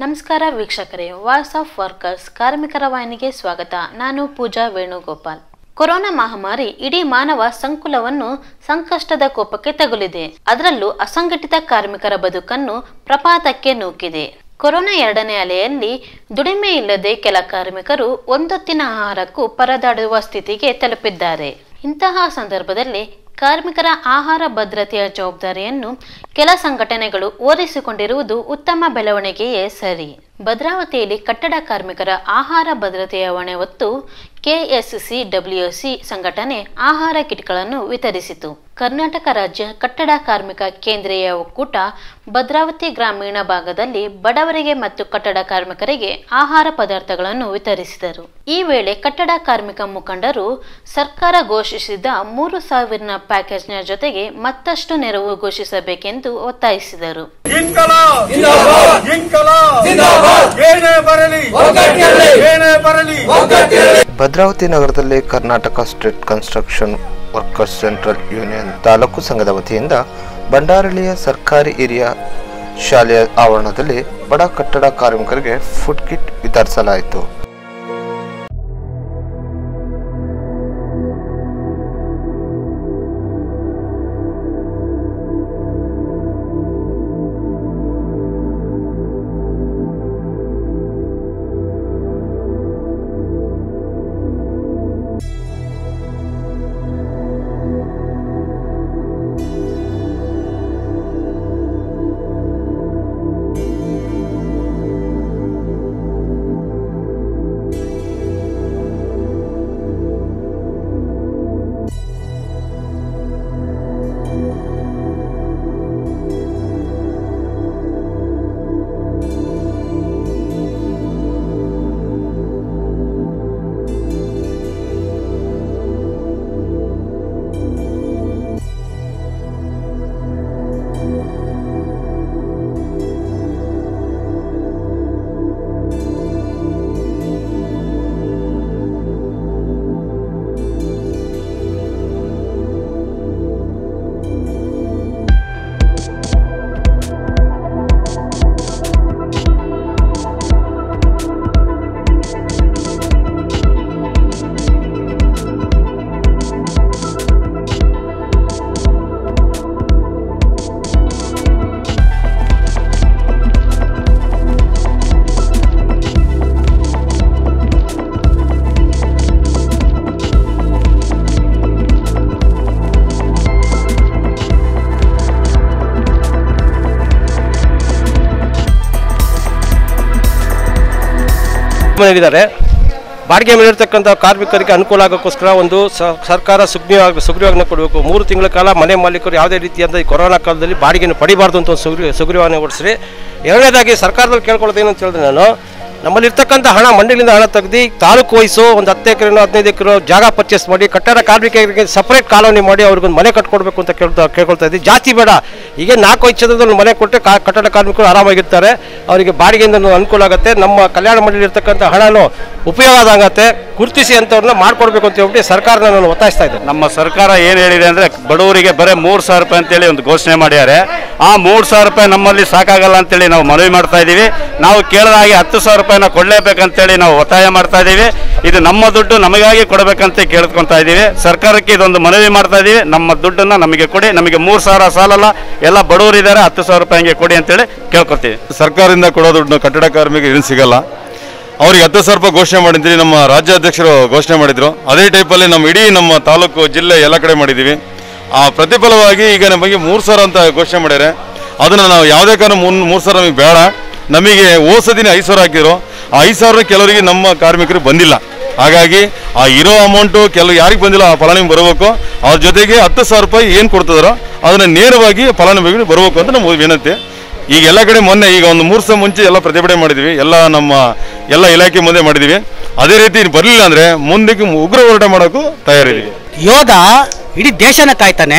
ನಮಸ್ಕಾರ ವೀಕ್ಷಕರೇ voice of workers ಕಾರ್ಮಿಕರ ವಾಹಿನಿಗೆ ಸ್ವಾಗತ ನಾನು ಪೂಜಾ ವೇಣುಗೋಪಾಲ್ ಕೊರೋನಾ ಮಹಾಮಾರಿ ಇಡೀ ಮಾನವ ಸಂಕುಲವನ್ನು ಸಂಕಷ್ಟದ ಕೋಪಕ್ಕೆ ತಗುಲಿದೆ ಅದರಲ್ಲೂ ಅಸಂಘಟಿತ ಕಾರ್ಮಿಕರ ಬದುಕನ್ನು ಪ್ರಪಾತಕ್ಕೆ ನೂಕಿದೆ ಕೊರೋನಾ ಎರಡನೇ ಅಲೆಯಲ್ಲಿ ದುಡಿಮೆ ಇಲ್ಲದೆ ಕೆಲ ಕಾರ್ಮಿಕರು ಒಂದೊತ್ತಿನ ಆಹಾರಕ್ಕೂ ಪರದಾಡುವ ಸ್ಥಿತಿಗೆ ತಲುಪಿದ್ದಾರೆ ಇಂತಹ ಸಂದರ್ಭದಲ್ಲಿ ಕಾರ್ಮಿಕರ ಆಹಾರ ಭದ್ರತೆಯ ಜವಾಬ್ದಾರಿಯನ್ನು ಕೆಲ ಸಂಘಟನೆಗಳು ಓದಿಸಿಕೊಂಡಿರುವುದು ಉತ್ತಮ ಬೆಳವಣಿಗೆಯೇ ಸರಿ ಭದ್ರಾವತಿಯಲ್ಲಿ ಕಟ್ಟಡ ಕಾರ್ಮಿಕರ ಆಹಾರ ಭದ್ರತೆಯ ಹೊಣೆ ಹೊತ್ತು ಕೆಎಸ್ಸಿ ಡಬ್ಲ್ಯೂಸಿ ಸಂಘಟನೆ ಆಹಾರ ಕಿಟ್ಗಳನ್ನು ವಿತರಿಸಿತು ಕರ್ನಾಟಕ ರಾಜ್ಯ ಕಟ್ಟಡ ಕಾರ್ಮಿಕ ಕೇಂದ್ರೀಯ ಒಕ್ಕೂಟ ಭದ್ರಾವತಿ ಗ್ರಾಮೀಣ ಭಾಗದಲ್ಲಿ ಬಡವರಿಗೆ ಮತ್ತು ಕಟ್ಟಡ ಕಾರ್ಮಿಕರಿಗೆ ಆಹಾರ ಪದಾರ್ಥಗಳನ್ನು ವಿತರಿಸಿದರು ಈ ವೇಳೆ ಕಟ್ಟಡ ಕಾರ್ಮಿಕ ಮುಖಂಡರು ಸರ್ಕಾರ ಘೋಷಿಸಿದ ಮೂರು ಸಾವಿರ ಪ್ಯಾಕೇಜ್ನ ಜೊತೆಗೆ ಮತ್ತಷ್ಟು ನೆರವು ಘೋಷಿಸಬೇಕೆಂದು ಒತ್ತಾಯಿಸಿದರು ಇನ್ಕಲಾಬ್ ಇನ್ಕಲಾಬ್ ಏನೇ ಬರಲಿ ಏನೇ ಬರಲಿ ಭದ್ರಾವತಿ ನಗರದಲ್ಲಿ Karnataka state construction workers central union taluk ಸಂಘದ ವತಿಯಿಂದ ಬಂಡಾರಳ್ಳಿಯ ಸರ್ಕಾರಿ ಹಿರಿಯ ಶಾಲೆಯ ಆವರಣದಲ್ಲಿ ಬಡ ಕಟ್ಟಡ ಕಾರ್ಮಿಕರಿಗೆ ಫುಡ್ ಕಿಟ್ ವಿತರಿಸಲಾಯಿತು ಮನೆಗಿದ್ದಾರೆ ಬಾಡಿಗೆ ಮೇಲಿರ್ತಕ್ಕಂಥ ಕಾರ್ಮಿಕರಿಗೆ ಅನುಕೂಲ ಆಗೋಕ್ಕೋಸ್ಕರ ಒಂದು ಸ- ಸರ್ಕಾರ ಸುಗ್ರೀವ ಸುಗ್ರೀವಾಜ್ಞೆ ಕೊಡಬೇಕು ಮೂರು ತಿಂಗಳ ಕಾಲ ಮನೆ ಮಾಲೀಕರು ಯಾವುದೇ ರೀತಿಯಾದ ಈ ಕೊರೋನಾ ಕಾಲದಲ್ಲಿ ಬಾಡಿಗೆಯನ್ನು ಪಡಿಬಾರ್ದು ಅಂತ ಒಂದು ಸುಗ್ರೀ ಸುಗ್ರೀವಾಜ್ಞೆ ಹೊಡಿಸ್ರಿ ಎರಡನೇದಾಗಿ ಸರ್ಕಾರದಲ್ಲಿ ಕೇಳ್ಕೊಳ್ಳೋದು ಏನು ಅಂತ ಹೇಳಿದ್ರೆ ನಾನು ನಮ್ಮಲ್ಲಿ ಇರ್ತಕ್ಕಂಥ ಹಣ ಮಂಡಿಲಿಂದ ಹಣ ತೆಗೆದು ತಾಲೂಕು ವಹಿಸು ಒಂದು ಹತ್ತು ಎಕರೆನೋ ಹದಿನೈದು ಎಕರೆ ಜಾಗ ಪರ್ಚೇಸ್ ಮಾಡಿ ಕಟ್ಟಡ ಕಾರ್ಮಿಕರಿಗೆ ಸಪರೇಟ್ ಕಾಲೋನಿ ಮಾಡಿ ಅವ್ರಿಗೊಂದು ಮನೆ ಕಟ್ಕೊಡ್ಬೇಕು ಅಂತ ಕೇಳ್ತಾ ಕೇಳ್ಕೊಳ್ತಾ ಇದ್ದೀವಿ ಜಾಸ್ತಿ ಬೇಡ ಈಗ ನಾಲ್ಕು ಐದು ಚದರದಲ್ಲಿ ಮನೆ ಕೊಟ್ಟರೆ ಕಾ ಕಟ್ಟಡ ಕಾರ್ಮಿಕರು ಆರಾಮಾಗಿರ್ತಾರೆ ಅವರಿಗೆ ಬಾಡಿಗೆಯಿಂದ ಅನುಕೂಲ ಆಗುತ್ತೆ ನಮ್ಮ ಕಲ್ಯಾಣ ಮಂಡಳಿ ಇರ್ತಕ್ಕಂಥ ಹಣನೂ ಉಪಯೋಗ ಆದಂಗತ್ತೆ ಗುರುತಿಸಿ ಅಂಥವ್ರನ್ನ ಮಾಡ್ಕೊಡ್ಬೇಕು ಅಂತ ಹೇಳ್ಬಿಟ್ಟು ಸರ್ಕಾರನ ನಾನು ಒತ್ತಾಯಿಸ್ತಾ ಇದ್ದೆ ನಮ್ಮ ಸರ್ಕಾರ ಏನು ಹೇಳಿದೆ ಅಂದ್ರೆ ಬಡವರಿಗೆ ಬರೀ ಮೂರು ಸಾವಿರ ರೂಪಾಯಿ ಅಂತೇಳಿ ಒಂದು ಘೋಷಣೆ ಮಾಡ್ಯಾರೆ ಆ ಮೂರು ಸಾವಿರ ರೂಪಾಯಿ ನಮ್ಮಲ್ಲಿ ಸಾಕಾಗಲ್ಲ ಅಂತೇಳಿ ನಾವು ಮನವಿ ಮಾಡ್ತಾ ಇದ್ದೀವಿ ನಾವು ಕೇಳಿದ ಹಾಗೆ ಹತ್ತು ಸಾವಿರ ರೂಪಾಯಿನ ಕೊಡಲೇಬೇಕಂತೇಳಿ ನಾವು ಒತ್ತಾಯ ಮಾಡ್ತಾ ಇದ್ದೀವಿ ಇದು ನಮ್ಮ ದುಡ್ಡು ನಮಗಾಗಿ ಕೊಡಬೇಕಂತ ಕೇಳ್ಕೊತಾ ಇದ್ದೀವಿ ಸರ್ಕಾರಕ್ಕೆ ಇದೊಂದು ಮನವಿ ಮಾಡ್ತಾ ಇದ್ದೀವಿ ನಮ್ಮ ದುಡ್ಡನ್ನ ನಮಗೆ ಕೊಡಿ ನಮಗೆ ಮೂರು ಸಾವಿರ ಸಾಲಲ್ಲ ಎಲ್ಲ ಬಡವರಿದ್ದಾರೆ ಹತ್ತು ಸಾವಿರ ರೂಪಾಯಿ ಹಂಗೆ ಕೊಡಿ ಅಂತೇಳಿ ಕೇಳ್ಕೊತೀವಿ ಸರ್ಕಾರದಿಂದ ಕೊಡೋ ದುಡ್ಡು ಕಟ್ಟಡ ಕಾರ್ಮಿಕರಿಗೆ ಏನು ಸಿಗಲ್ಲ ಅವ್ರಿಗೆ ಹತ್ತು ಸಾವಿರ ರೂಪಾಯಿ ಘೋಷಣೆ ಮಾಡಿದ್ರಿ ನಮ್ಮ ರಾಜ್ಯಾಧ್ಯಕ್ಷರು ಘೋಷಣೆ ಮಾಡಿದ್ರು ಅದೇ ಟೈಪಲ್ಲಿ ನಮ್ಮ ಇಡೀ ನಮ್ಮ ತಾಲೂಕು ಜಿಲ್ಲೆ ಎಲ್ಲ ಕಡೆ ಮಾಡಿದ್ದೀವಿ ಆ ಪ್ರತಿಫಲವಾಗಿ ಈಗ ನಮಗೆ ಮೂರು ಸಾವಿರ ಅಂತ ಘೋಷಣೆ ಮಾಡ್ಯಾರೆ ಅದನ್ನು ನಾವು ಯಾವುದೇ ಕಾರಣ ಮುನ್ ಮೂರು ಸಾವಿರ ನಮಗೆ ಬೇಡ ನಮಗೆ ಓಸದಿನ ಐದು ಸಾವಿರ ಹಾಕಿದ್ರು ಆ ಐದು ಸಾವಿರ ಕೆಲವರಿಗೆ ನಮ್ಮ ಕಾರ್ಮಿಕರು ಬಂದಿಲ್ಲ ಹಾಗಾಗಿ ಆ ಇರೋ ಅಮೌಂಟು ಕೆಲವು ಯಾರಿಗೆ ಬಂದಿಲ್ಲ ಆ ಫಲಾನುಭವಿ ಬರಬೇಕು ಅವ್ರ ಜೊತೆಗೆ ಹತ್ತು ಸಾವಿರ ರೂಪಾಯಿ ಏನು ಕೊಡ್ತಿದಾರೋ ಅದನ್ನು ನೇರವಾಗಿ ಫಲಾನುಭವಿಗಳು ಬರಬೇಕು ಅಂತ ನಮ್ಮ ವಿನಂತಿ ಈಗ ಎಲ್ಲ ಕಡೆ ಮೊನ್ನೆ ಈಗ ಒಂದು ಮೂರು ಸಲ ಮುಂಚೆ ಎಲ್ಲ ಪ್ರತಿಭಟನೆ ಮಾಡಿದ್ವಿ ಎಲ್ಲ ನಮ್ಮ ಎಲ್ಲ ಇಲಾಖೆ ಮುಂದೆ ಮಾಡಿದ್ವಿ ಅದೇ ರೀತಿ ಬರಲಿಲ್ಲ ಅಂದರೆ ಮುಂದಕ್ಕೆ ಉಗ್ರ ಹೋರಾಟ ಮಾಡೋಕ್ಕೂ ತಯಾರಿದ್ದೀವಿ ಯೋಧ ಇಡೀ ದೇಶನ ಕಾಯ್ತಾನೆ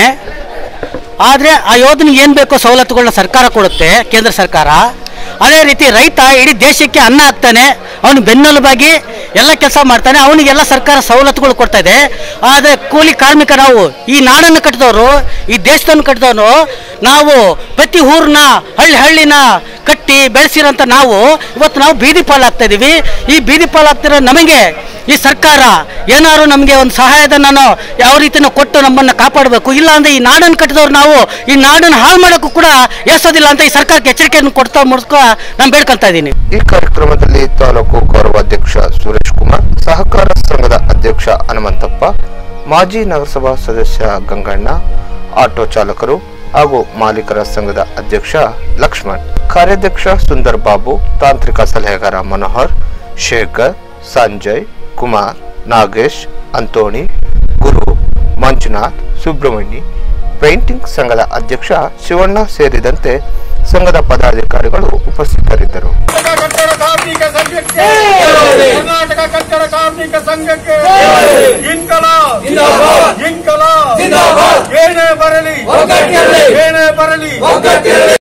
ಆದರೆ ಆ ಯೋಧನಿಗೆ ಏನು ಬೇಕೋ ಸವಲತ್ತುಗಳನ್ನ ಸರ್ಕಾರ ಕೊಡುತ್ತೆ ಕೇಂದ್ರ ಸರ್ಕಾರ ಅದೇ ರೀತಿ ರೈತ ಇಡೀ ದೇಶಕ್ಕೆ ಅನ್ನ ಹಾಕ್ತಾನೆ ಅವನು ಬೆನ್ನೆಲುಬಾಗಿ ಎಲ್ಲ ಕೆಲಸ ಮಾಡ್ತಾನೆ ಅವನಿಗೆಲ್ಲ ಸರ್ಕಾರ ಸವಲತ್ತುಗಳು ಕೊಡ್ತಾ ಇದೆ ಆದರೆ ಕೂಲಿ ಕಾರ್ಮಿಕ ನಾವು ಈ ನಾಡನ್ನು ಕಟ್ಟಿದವರು ಈ ದೇಶವನ್ನು ಕಟ್ಟಿದವರು ನಾವು ಪ್ರತಿ ಊರನ್ನ ಹಳ್ಳಿ ಹಳ್ಳಿನ ಕಟ್ಟಿ ಬೆಳೆಸಿರೋಂಥ ನಾವು ಇವತ್ತು ನಾವು ಬೀದಿ ಪಾಲಾಗ್ತಾ ಇದೀವಿ ಈ ಬೀದಿ ಪಾಲಾಗ್ತಿರೋ ನಮಗೆ ಈ ಸರ್ಕಾರ ಏನಾದ್ರು ನಮಗೆ ಒಂದು ಸಹಾಯಧನನೋ ಯಾವ ರೀತಿನೋ ಕೊಟ್ಟು ನಮ್ಮನ್ನು ಕಾಪಾಡಬೇಕು ಇಲ್ಲ ಅಂದ್ರೆ ಈ ನಾಡನ್ನು ಕಟ್ಟಿದವ್ರು ನಾವು ಈ ನಾಡನ್ನು ಹಾಳು ಮಾಡೋಕ್ಕೂ ಕೂಡ ಎಸೋದಿಲ್ಲ ಅಂತ ಈ ಸರ್ಕಾರಕ್ಕೆ ಎಚ್ಚರಿಕೆಯನ್ನು ಕೊಡ್ತಾ ಮೂಲಕ ನಾನು ಬೇಡ್ಕೊಂತ ಇದ್ದೀನಿ ಈ ಕಾರ್ಯಕ್ರಮದಲ್ಲಿ ತಾಲೂಕು ಗೌರವಾಧ್ಯಕ್ಷ ಸುರೇಶ್ ಕುಮಾರ್ ಸಹಕಾರ ಸಂಘದ ಅಧ್ಯಕ್ಷ ಹನುಮಂತಪ್ಪ ಮಾಜಿ ನಗರಸಭಾ ಸದಸ್ಯ ಗಂಗಣ್ಣ ಆಟೋ ಚಾಲಕರು ಹಾಗೂ ಮಾಲೀಕರ ಸಂಘದ ಅಧ್ಯಕ್ಷ ಲಕ್ಷ್ಮಣ್ ಕಾರ್ಯಾಧ್ಯಕ್ಷ ಸುಂದರ್ ಬಾಬು ತಾಂತ್ರಿಕ ಸಲಹೆಗಾರ ಮನೋಹರ್ ಶೇಖರ್ ಸಂಜಯ್ ಕುಮಾರ್ ನಾಗೇಶ್ ಅಂತೋಣಿ ಗುರು ಮಂಜುನಾಥ್ ಸುಬ್ರಹ್ಮಣ್ಯ ಪೇಂಟಿಂಗ್ ಸಂಘದ ಅಧ್ಯಕ್ಷ ಶಿವಣ್ಣ ಸೇರಿದಂತೆ ಸಂಘದ ಪದಾಧಿಕಾರಿಗಳು ಉಪಸ್ಥಿತರಿದ್ದರು ಕಟ್ಟಡ ಕಾರ್ಮಿಕ ಸಂಘಕ್ಕೆ ಕರ್ನಾಟಕ ಕಟ್ಟಡ ಕಾರ್ಮಿಕ ಸಂಘಕ್ಕೆ ಇಂಕಲ ಇಂಕಲ ಏನೇ ಬರಲಿ ಏನೇ ಬರಲಿ